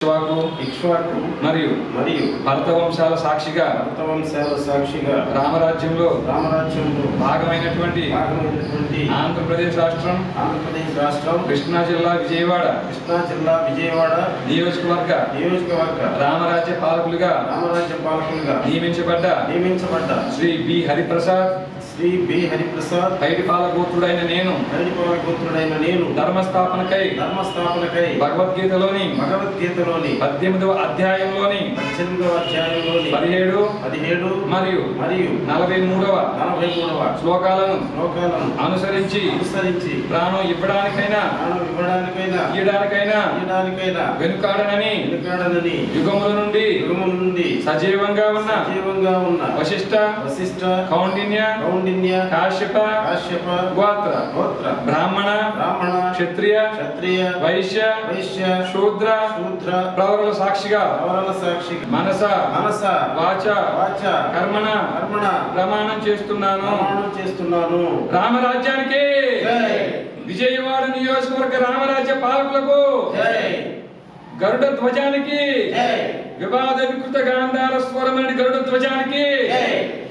ఇక్ష్వాకు ఇక్ష్వాకు మరియు మరియు భరత వంశాల సాక్షిగా భరతవంశాల సాక్షిగా రామరాజ్యంలో రామరాజ్యంలో భాగమైనటువంటి భాగమైనటువంటి ఆంధ్రప్రదేశ్ రాష్ట్రం ఆంధ్రప్రదేశ్ రాష్ట్రం కృష్ణా జిల్లా విజయవాడ కృష్ణా జిల్లా విజయవాడ నియోజకవర్గ నియోజకవర్గ రామరాజ్య పాలకులుగా రామరాజ్య పాలకులుగా నియమించబడ్డ నియమించబడ్డ శ్రీ బి హరిప్రసాద్ శ్రీ బి హరిప్రసాద్ పైడిపాల గోత్రుడైన నేను హరిపాల పుత్రుడైన నేను ధర్మస్థాపనకై ధర్మస్థాపనకై భగవద్గీతలోని భగవద్గీతలోని పద్దెనిమిదవ అధ్యాయంలోని పద్దెనిమిదవ అధ్యాయంలోని పదిహేడు పదిహేడు మరియు మరియు నలభై మూడవ నలభై మూడవ శ్లోకాలను శ్లోకాలను అనుసరించి అనుసరించి ప్రాణం ఇవ్వడానికైనా ప్రాణం ఇవ్వడానికైనా ఇయ్యడానికైనా ఇవ్వడానికైనా వెనుకాడనని వెనుకాడనని యుగముల నుండి యుగముల నుండి సజీవంగా ఉన్న సజీవంగా ఉన్న వశిష్ట వశిష్ట కౌండిన్య కౌండిన్య కాశ్యప కాశ్యప గోత్ర గోత్ర బ్రాహ్మణ బ్రాహ్మణ క్షత్రియ క్షత్రియ వైశ్య వైశ్య శూద్ర శూద్ర ప్రవరుల సాక్షిగా అవరణ సాక్షి మనస మనస వాచ వాచ కర్మణ కర్మణ ప్రమాణం చేస్తున్నాను ప్రమాణం చేస్తున్నాను రామరాజ్యానికి జై. విజయవాడ నియోజకవర్గ రామరాజ్య పాలకులకు జై గరుడ ధ్వజానికి జై వివాద వికృత గాంధార స్వరమణి గరుడ ధ్వజానికి జై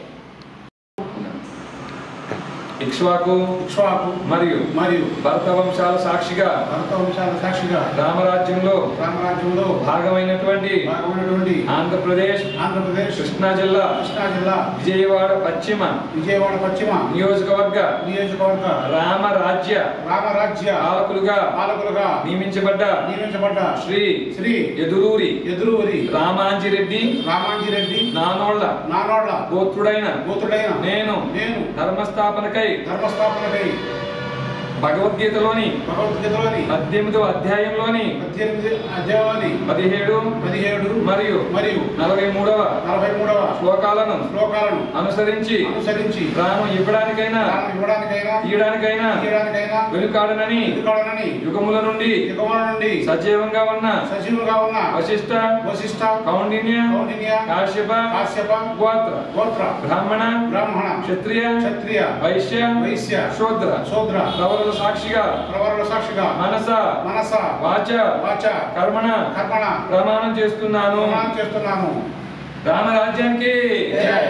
ఇక్ష్వాకు ఇక్ష్వాకు మరియు మరియు భరత వంశాల సాక్షిగా భరత వంశాల సాక్షిగా రామరాజ్యంలో రామరాజ్యంలో భాగమైనటువంటి భాగమైనటువంటి ఆంధ్రప్రదేశ్ ఆంధ్రప్రదేశ్ కృష్ణా జిల్లా కృష్ణా జిల్లా విజయవాడ పశ్చిమ విజయవాడ పశ్చిమ నియోజకవర్గ నియోజకవర్గ రామరాజ్య రామరాజ్య పాలకులుగా పాలకులుగా నియమించబడ్డ నియమించబడ్డ శ్రీ శ్రీ ఎదురూరి ఎదురూరి రామాంజిరెడ్డి రామాంజిరెడ్డి నానోళ్ల నానోళ్ల గోత్రుడైన కూతుడైన నేను నేను ధర్మస్థాపనకై ధర్మస్థాపనకై భగవద్గీతలోని భగవద్గీతలోని పద్దెనిమిదవ అధ్యాయంలోని పద్దెనిమిది అధ్యాయాన్ని పదిహేడు పదిహేడు మరియు మరియు నలభై మూడవ నలభై మూడవ శ్లోకాలను శ్లోకాలను అనుసరించి అనుసరించి ప్రాణం ఇవ్వడానికైనా దానం ఇవ్వడానికైనా తీయడానికైనా తీయడానికైనా వెనుకాడనని ఎదుర్కోవాలని యుగముల నుండి యుగముల నుండి సజీవంగా ఉన్న సజీవులుగా ఉన్న వశిష్ట వశిష్ట కౌండిన్య కౌండిన్య కాశ్యప కాశ్యప గోత్ర గోత్ర బ్రాహ్మణ బ్రాహ్మణ క్షత్రియ క్షత్రియ వైశ్య వైశ్య శూద్ర శూద్ర ప్రవరుల సాక్షిగా ప్రవరుల సాక్షిగా మనస మనస వాచ వాచ కర్మణ కర్మణ ప్రమాణం చేస్తున్నాను ప్రమాణం చేస్తున్నాను రామరాజ్యానికి జై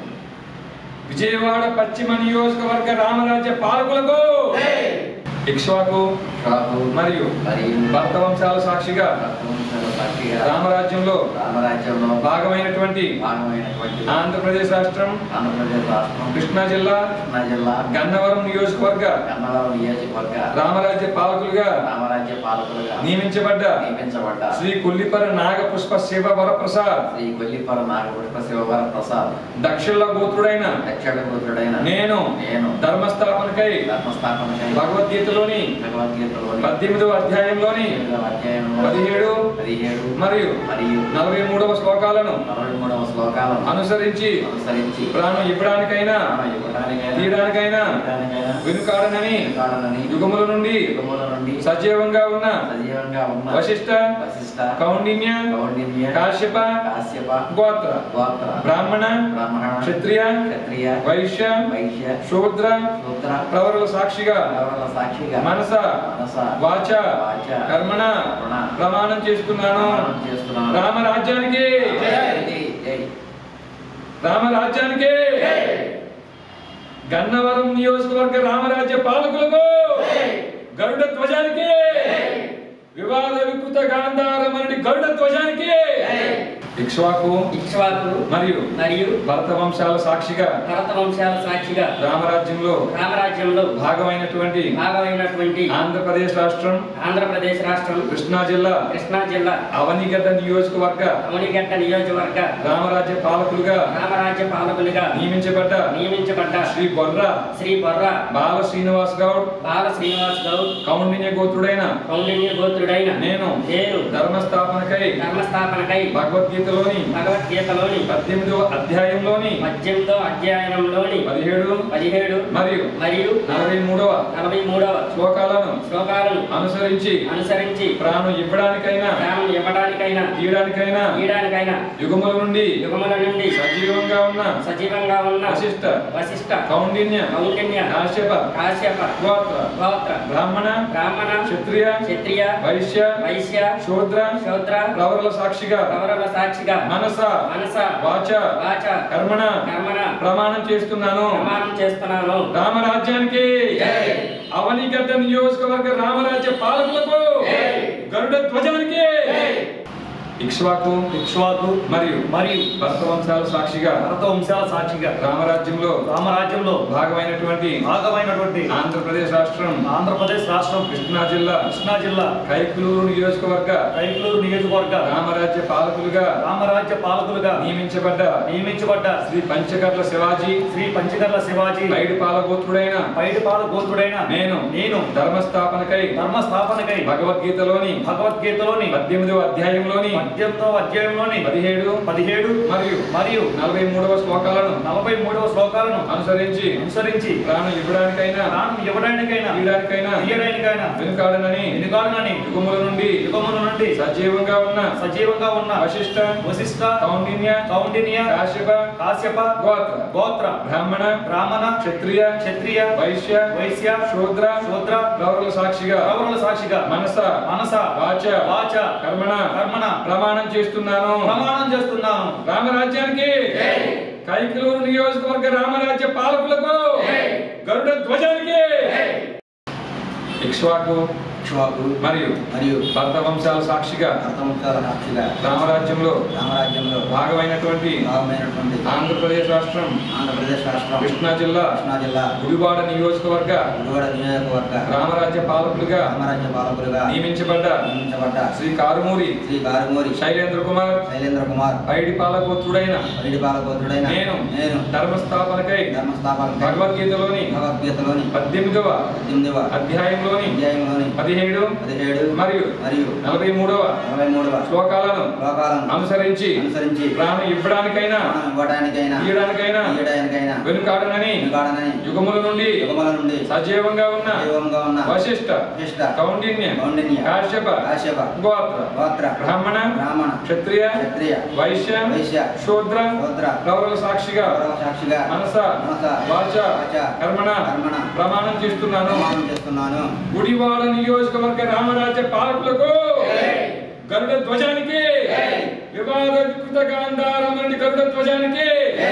విజయవాడ పశ్చిమ నియోజకవర్గ రామరాజ్య పాలకులకు జై ఇక్ష్వాకు రాహు మరియు మరియు భర్త వంశాల సాక్షిగా భక్తవంశాల సాక్షిగా రామరాజ్యంలో రామరాజ్యంలో భాగమైనటువంటి భాగమైనటువంటి ఆంధ్రప్రదేశ్ రాష్ట్రం ఆంధ్రప్రదేశ్ రాష్ట్రం కృష్ణా జిల్లా కృష్ణా జిల్లా గన్నవరం నియోజకవర్గ గన్నవరం నియోజకవర్గ రామరాజ్య పాలకులుగా రామరాజ్య పాలకులుగా నియమించబడ్డ నియమించబడ్డ శ్రీ కొల్లిపర నాగపుష్ప శివ వరప్రసాద్ శ్రీ కొల్లిపర నాగపుష్ప శివవర ప్రసాద్ దక్షిణ గోత్రుడైన దక్షిణ పుత్రుడైన నేను నేను ధర్మస్థాపనకై ధర్మస్థాపనకై భగవద్గీతలోని భగవద్గీతలోని పద్దెనిమిదవ అధ్యాయంలోని ఎనిమిదవ అధ్యాయంలో పదిహేడు పదిహేడు మరియు మరియు నలభై మూడవ శ్లోకాలను నలభై మూడవ శ్లోకాలను అనుసరించి అనుసరించి ప్రాణం ఇవ్వడానికైనా ప్రాణం ఇవ్వడానికైనా తీయడానికైనా తీయడానికైనా వెనుకాడనని కాడనని యుగముల నుండి యుగముల నుండి సజీవంగా ఉన్న సజీవంగా ఉన్న వశిష్ట వశిష్ట కౌండిన్య కౌండిన్య కాశ్యప కాశ్యప గోత్ర గోత్ర బ్రాహ్మణ బ్రాహ్మణ క్షత్రియ క్షత్రియ వైశ్య వైశ్య శూద్ర శూద్ర ప్రవరుల సాక్షిగా గౌరవ సాక్షిగా మనస మనస వాచ వాచ కర్మణ కర్మణ ప్రమాణం చేస్తున్నాను ప్రమాణం చేస్తున్నాను రామరాజ్యానికి జై జై రామరాజ్యానికి గన్నవరం నియోజకవర్గ రామరాజ్య పాలకులకు గరుడ ధ్వజానికి వివాద వికృత గాంధారమణి గరుడ ధ్వజానికి ఇక్ష్వాకు ఇక్ష్వాకు మరియు మరియు భరత వంశాల సాక్షిగా భరత వంశాల సాక్షిగా రామరాజ్యంలో రామరాజ్యంలో భాగమైనటువంటి భాగమైనటువంటి ఆంధ్రప్రదేశ్ రాష్ట్రం ఆంధ్రప్రదేశ్ రాష్ట్రం కృష్ణా జిల్లా కృష్ణా జిల్లా అవనిగడ్డ నియోజకవర్గ అవనిగడ్డ నియోజకవర్గ రామరాజ్య పాలకులుగా రామరాజ్య పాలకులుగా నియమించబడ్డ నియమించబడ్డ శ్రీ బొర్ర శ్రీ బొర్ర బాల శ్రీనివాస్ గౌడ్ బాల శ్రీనివాస్ గౌడ్ కౌండిన్య గోత్రుడైన కౌండిన్య గోత్రుడైన నేను నేను ధర్మస్థాపనకై ధర్మస్థాపనకై భగవద్గీతలోని భగవద్గీతలోని భగవద్గీతలోని పద్దెనిమిదవ అధ్యాయంలోని పద్దెనిమిదో అధ్యాయంలోని పదిహేడు పదిహేడు మరియు మరియు నలభై మూడవ నలభై మూడవ శ్లోకాలను శ్లోకాలను అనుసరించి అనుసరించి ప్రాణం ఇవ్వడానికైనా ప్రాణం ఇవ్వడానికైనా తీయడానికైనా తీయడానికైనా యుగముల నుండి యుగముల నుండి సజీవంగా ఉన్న సజీవంగా ఉన్న వశిష్ట వశిష్ట కౌండిన్య కౌండిన్య కాశ్యప కాశ్యప గోత్ర గోత్ర బ్రాహ్మణ బ్రాహ్మణ క్షత్రియ క్షత్రియ వైశ్య వైశ్య శూద్ర శౌద్ర ప్రవరుల సాక్షిగా కౌరవ సాక్షిగా మనస మనస వాచ వాచ కర్మణ కర్మణ ప్రమాణం చేస్తున్నాను ప్రమాణం చేస్తున్నాను రామరాజ్యానికి అవనిగడ్డ నియోజకవర్గ రామరాజ్య పాలకులకు గరుడ ధ్వజానికి ఇక్ష్వాకు ఇక్ష్వాకు మరియు మరియు భరత వంశాల సాక్షిగా భరత వంశాల సాక్షిగా రామరాజ్యంలో రామరాజ్యంలో భాగమైనటువంటి భాగమైనటువంటి ఆంధ్రప్రదేశ్ రాష్ట్రం ఆంధ్రప్రదేశ్ రాష్ట్రం కృష్ణా జిల్లా కృష్ణా జిల్లా కైకులూరు నియోజకవర్గ కైకలూరు నియోజకవర్గ రామరాజ్య పాలకులుగా రామరాజ్య పాలకులుగా నియమించబడ్డ నియమించబడ్డ శ్రీ పంచకర్ల శివాజీ శ్రీ పంచకర్ల శివాజీ పైడి పాలగోత్రుడైన పైడిపాల గోత్రుడైన నేను నేను ధర్మస్థాపనకై ధర్మ స్థాపనకై భగవద్గీతలోని భగవద్గీతలోని పద్దెనిమిదవ అధ్యాయంలోని పద్దెనిమిదవ అధ్యాయంలోని పదిహేడు పదిహేడు మరియు మరియు నలభై మూడవ శ్లోకాలను నలభై మూడవ శ్లోకాలను అనుసరించి అనుసరించి ప్రాణం ఇవ్వడానికైనా ప్రాణం ఇవ్వడానికైనా తీయడానికైనా తీయడానికైనా వెనుకాడనని వెనుకాడనని యుగముల నుండి యుగముల నుండి సజీవంగా ఉన్న సజీవంగా ఉన్న వశిష్ట వశిష్ట కౌండిన్య కౌండిన్య కాశ్యప కాశ్యప గోత్ర గోత్ర బ్రాహ్మణ బ్రాహ్మణ క్షత్రియ క్షత్రియ వైశ్య వైశ్య శూద్ర శూద్ర గౌరవ సాక్షిగా కౌరవుల సాక్షిగా మనస మనస వాచ వాచ కర్మణ కర్మణ ప్రమాణం చేస్తున్నాను ప్రమాణం చేస్తున్నాను రామరాజ్యానికి కైకలూరు నియోజకవర్గ రామరాజ్య పాలకులకు గరుడ ధ్వజానికి ఇక్ష్వాకు ఇక్ష్వాకు మరియు మరియు భర్త వంశాల సాక్షిగా భరతవంశాల సాక్షిగా రామరాజ్యంలో రామరాజ్యంలో భాగమైనటువంటి భాగమైనటువంటి ఆంధ్రప్రదేశ్ రాష్ట్రం ఆంధ్రప్రదేశ్ రాష్ట్రం కృష్ణా జిల్లా కృష్ణా జిల్లా గుడివాడ నియోజకవర్గ గుడివాడ నియోజకవర్గ రామరాజ్య పాలకులుగా రామరాజ్య పాలకులుగా నియమించబడ్డ నియమించబడ్డ శ్రీ కారుమూరి శ్రీ గారుమూరి శైలేంద్ర కుమార్ శైలేంద్ర కుమార్ పైడి పాలకోత్రుడైన పైడి పాలకోతుడైన నేను నేను ధర్మస్థాపనకై ధర్మస్థాపన భగవద్గీతలోని భగవద్గీతలోని పద్దెనిమిదవ పద్దెనిమిదవ అధ్యాయంలోని అధ్యాయంలోని పదిహేడు పదిహేడు మరియు మరియు నలభై మూడవ నలభై మూడవ శ్లోకాలను శ్లోకాలను అనుసరించి అనుసరించి ప్రాణం ఇవ్వడానికైనా ప్రాణం ఇవ్వడానికైనా తీయడానికైనా తీయడానికైనా వెనుకాడనని వెనుకాడనని యుగముల నుండి యుగముల నుండి సజీవంగా ఉన్న దైవంగా ఉన్న వశిష్ట వశిష్ట కౌండిన్య కౌండిన్య కాశ్యప కాశ్యప గోత్ర గోత్ర బ్రాహ్మణ బ్రాహ్మణ క్షత్రియ క్షత్రియ వైశ్య వైశ్య శూద్ర శూద్ర గౌరవ సాక్షిగా గౌరవ సాక్షిగా మనస మనస వాచ వాచ కర్మణ కర్మణ ప్రమాణం చేస్తున్నాను ప్రమాణం చేస్తున్నాను గుడివాడ నియోజకవర్గ రామరాజ్య పాలకులకు గరుడ ధ్వజానికి వివాదకృత గాంధారమణి గరుడ ధ్వజానికి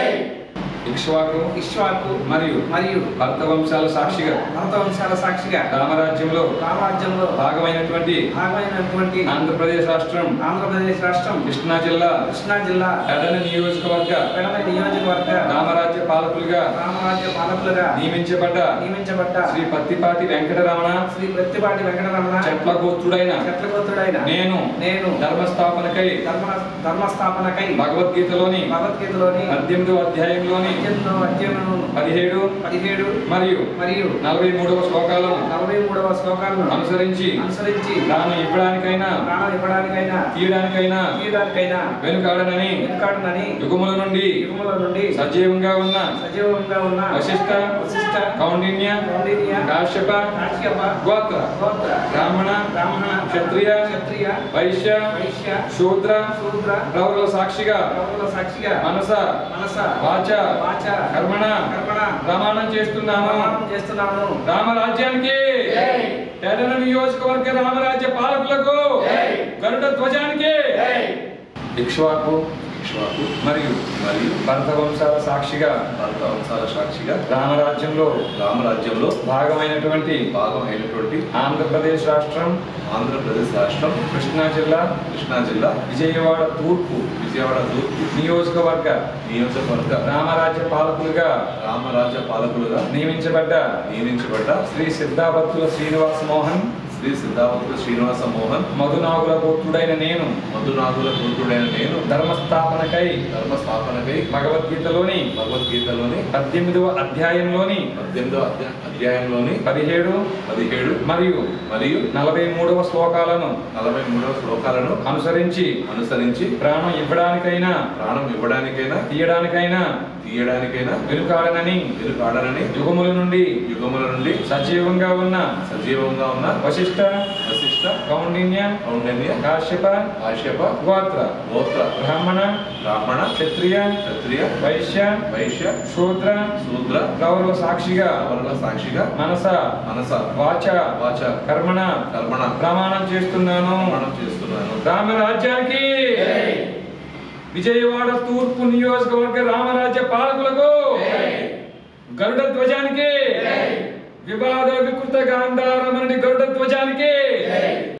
ఇక్ష్వాకు ఇక్ష్వాకు మరియు మరియు భర్త వంశాల సాక్షిగా భరత వంశాల సాక్షిగా రామరాజ్యంలో రామరాజ్యంలో భాగమైనటువంటి భాగమైనటువంటి ఆంధ్రప్రదేశ్ రాష్ట్రం ఆంధ్రప్రదేశ్ రాష్ట్రం కృష్ణా జిల్లా కృష్ణా జిల్లా ఎడల నియోజకవర్గ పెడమ నియోజకవర్గ రామరాజ్య పాలకులుగా రామరాజ్య పాలకులుగా నియమించబడ్డ నియమించబడ్డ శ్రీ పత్తిపాటి వెంకటరమణ శ్రీ ప్రత్తిపాటి వెంకటరమణ చెట్ల గోత్రుడైన చెట్లగోత్రుడైన నేను నేను ధర్మస్థాపనకై ధర్మ ధర్మస్థాపనకై భగవద్గీతలోని భగవద్గీతలోని పద్దెనిమిదో అధ్యాయంలోని పద్దెనిమిదవ అధ్యాయములను పదిహేడు పదిహేడు మరియు మరియు నలభై మూడవ శ్లోకాలను నలభై మూడవ శ్లోకాలను అనుసరించి అనుసరించి దాన్ని ఇవ్వడానికైనా ప్రాణం ఇవ్వడానికైనా తీయడానికైనా తీయడానికైనా వెనుకాడనని వెనుకాడునని యుగముల నుండి యుగముల నుండి సజీవంగా ఉన్న సజీవంగా ఉన్న వశిష్ట వశిష్ట కౌండిన్య కౌండిన్య కాశ్యప కాశ్యప గోత్ర గోత్ర బ్రాహ్మణ బ్రాహ్మణ క్షత్రియ క్షత్రియ వైశ్య వైశ్య శూద్ర శూద్ర ప్రవరుల సాక్షిగా ప్రముఖుల సాక్షిగా మనస మనస వాచ వాచ కర్మణ కర్మణ ప్రమాణం చేస్తున్నాను ప్రమాణం చేస్తున్నాను రామరాజ్యానికి ఎడల నియోజకవర్గ రామరాజ్య పాలకులకు గరుడ ధ్వజానికి ఇక్ష్వాకు ఇక్ష్వాకు మరియు మరియు భరత వంశాల సాక్షిగా భారత వంశాల సాక్షిగా రామరాజ్యంలో రామరాజ్యంలో భాగమైనటువంటి భాగమైనటువంటి ఆంధ్రప్రదేశ్ రాష్ట్రం ఆంధ్రప్రదేశ్ రాష్ట్రం కృష్ణా జిల్లా కృష్ణా జిల్లా విజయవాడ తూర్పు విజయవాడ తూర్పు నియోజకవర్గ నియోజకవర్గ రామరాజ్య పాలకులుగా రామరాజ్య పాలకులుగా నియమించబడ్డ నియమించబడ్డ శ్రీ సిద్ధాభక్తుల శ్రీనివాస మోహన్ శ్రీ సిద్ధావతుల శ్రీనివాస మోహన్ మధునాగుల పుత్రుడైన నేను మధునాథుల పుత్రుడైన నేను ధర్మస్థాపనకై ధర్మ స్థాపనకై భగవద్గీతలోని భగవద్గీతలోని పద్దెనిమిదవ అధ్యాయంలోని పద్దెనిమిదో అధ్యాయ అధ్యాయంలోని పదిహేడు పదిహేడు మరియు మరియు నలభై మూడవ శ్లోకాలను నలభై మూడవ శ్లోకాలను అనుసరించి అనుసరించి ప్రాణం ఇవ్వడానికైనా ప్రాణం ఇవ్వడానికైనా తీయడానికైనా తీయడానికైనా వెనుకాడనని వెనుకాడనని యుగముల నుండి యుగముల నుండి సజీవంగా ఉన్న సజీవంగా ఉన్న వశిష్ట వశిష్ట కౌండిన్య కౌండన్య కాశ్యప కాశ్యప గోత్ర గోత్ర బ్రాహ్మణ బ్రాహ్మణ క్షత్రియ క్షత్రియ వైశ్య వైశ్య శూద్ర శూద్ర గౌరవ సాక్షిగా వర్ణ సాక్షిగా మనస మనస వాచ వాచ కర్మణ కర్మణ ప్రమాణం చేస్తున్నాను ప్రమాణం చేస్తున్నాను రామరాజ్యానికి విజయవాడ తూర్పు నియోజకవర్గ రామరాజ్య పాలకులకు గరుడ ధ్వజానికి వివాద వికృత గాంధారమణి గరుడ ధ్వజానికి